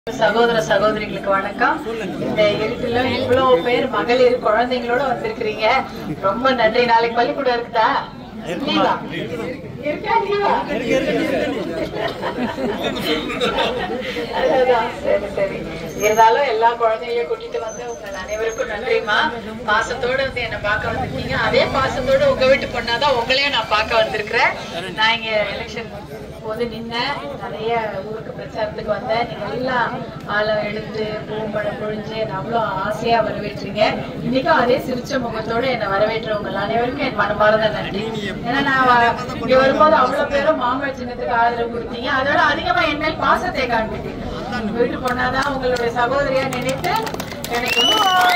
சகோதர சகோதரிகளுக்கு வணக்கம் இந்த இருட்டுல இவ்வளவு பேர் மகளிர் குழந்தைங்களோட வந்திருக்கிறீங்க ரொம்ப நன்றி நாளைக்கு பள்ளிக்கூடம் இருக்குதா லீவா? இருக்கா லீவா? அதுதான், சரி சரி இருந்தாலும் எல்லா குழந்தைகளையும் கூட்டிட்டு வந்து உங்க அனைவருக்கும் நன்றிமா பாசத்தோட வந்து என்ன பார்க்க வந்திருக்கீங்க அதே பாசத்தோட உங்க வீட்டு பொண்ணாதான் உங்களையும் நான் பார்க்க வந்திருக்கிறேன் நான் இங்க எலெக்ஷன் போது நின்னேன் நிறைய ஊருக்கு பிரச்சாரத்துக்கு வந்தேன் நீங்க எல்லாம் ஆழம் எடுத்து பூம்பழம் பொழிஞ்சு என்னை அவ்வளோ ஆசையா வரவேற்றீங்க இன்னைக்கும் அதே சிரிச்ச முகத்தோட என்னை வரவேற்றவங்க அனைவருக்கும் என் மனமார்ந்த நன்றி ஏன்னா நான் வ- இங்க வரும்போது அவ்வளவு பேரும் மாம்பழ சின்னத்துக்கு ஆதரவு கொடுத்தீங்க அதோட அதிகமா என் மேல் பாசத்தை காண்பிட்டீங்க வீட்டு போனாதான் உங்களுடைய சகோதரியா நினைத்து எனக்கு வந்து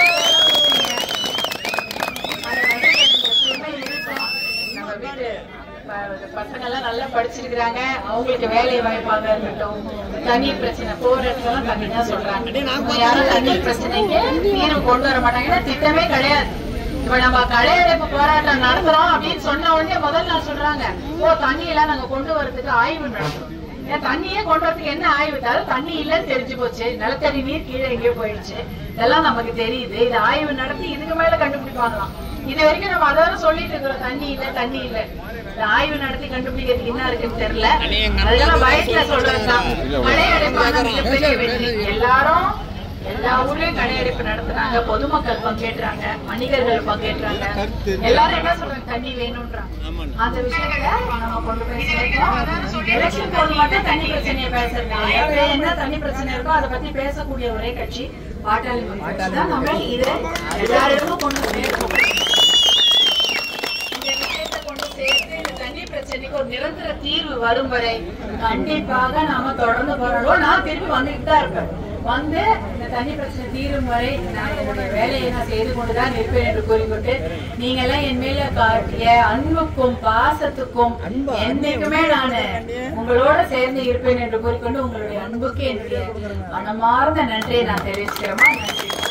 அது வந்து எனக்கு எப்பவுமே இருக்கும். நம்ம வீட்டு ப- பசங்க எல்லாம் நல்லா படிச்சிருக்கிறாங்க அவங்களுக்கு வேலை வாய்ப்பாக இருக்கட்டும் தண்ணீர் பிரச்சனை போற இடத்துல தண்ணி தான் சொல்றாங்க இவங்க யாரும் தண்ணீர் பிரச்சனைக்கு தீர்வு கொண்டு வர மாட்டாங்க ஏன்னா திட்டமே கிடையாது இப்ப நம்ம கடையடைப்பு போராட்டம் நடத்துறோம் அப்படின்னு சொன்ன உடனே முதல் நாள் சொல்றாங்க ஓ தண்ணி எல்லாம் நாங்க கொண்டு வரதுக்கு ஆய்வு நடத்துறோம் ஏன் தண்ணியே கொண்டு வரதுக்கு என்ன ஆய்வு தவிர தண்ணி இல்லைன்னு தெரிஞ்சு போச்சு நிலத்தடி நீர் கீழே எங்கேயோ போயிடுச்சு இதெல்லாம் நமக்கு தெரியுது இது ஆய்வு நடத்தி இதுக்கு மேல கண்டுபிடிப்பாங்களாம் இது வரைக்கும் நம்ம அதான் சொல்லிட்டு இருக்கிறோம் தண்ணி இல்ல தண்ணி இல்ல இந்த ஆய்வு நடத்தி கண்டுபிடிக்கிறதுக்கு என்ன இருக்குன்னு தெரியல அதெல்லாம் வயசுல சொல்றதுதான் கடை அடைப்பான மிகப்பெரிய வெற்றி எல்லாரும் எல்லா ஊர்லயும் கடை அடைப்பு நடத்துனாங்க பொதுமக்கள் பங்கேற்றாங்க வணிகர்கள் பங்கேற்றாங்க எல்லாரும் என்ன சொல்றாங்க தண்ணி வேணும்ன்றாங்க அந்த விஷயத்த நம்ம கொண்டு போய் சேர்த்தோம் எலெக்ஷன் போது மட்டும் தண்ணி பிரச்சனையை பேசுறது வேற என்ன தண்ணி பிரச்சனை இருக்கோ அதை பத்தி பேசக்கூடிய ஒரே கட்சி பாட்டாளி மக்கள் கட்சி தான் நம்ம இதை எல்லாரிடமும் கொண்டு சேர்க்கணும் இந்த விஷயத்தை கொண்டு சேர்த்து இந்த தண்ணி பிரச்சனைக்கு ஒரு நிரந்தர தீர்வு வரும் வரை கண்டிப்பாக நாம தொடர்ந்து போராடுவோம் நான் திருப்பி வந்துட்டு தான் இருப்பேன் வந்து இந்த தண்ணி பிரச்சனை தீரும் வரை நான் என்னுடைய வேலையை நான் செய்து கொண்டுதான் இருப்பேன் என்று கூறிக்கொண்டு நீங்க எல்லாம் என் மேல காட்டிய அன்புக்கும் பாசத்துக்கும் என்னைக்குமே நான் உங்களோட சேர்ந்து இருப்பேன் என்று கூறிக்கொண்டு உங்களுடைய அன்புக்கு என்னுடைய மனமார்ந்த நன்றியை நான் தெரிவிச்சுக்கிறேமா நன்றி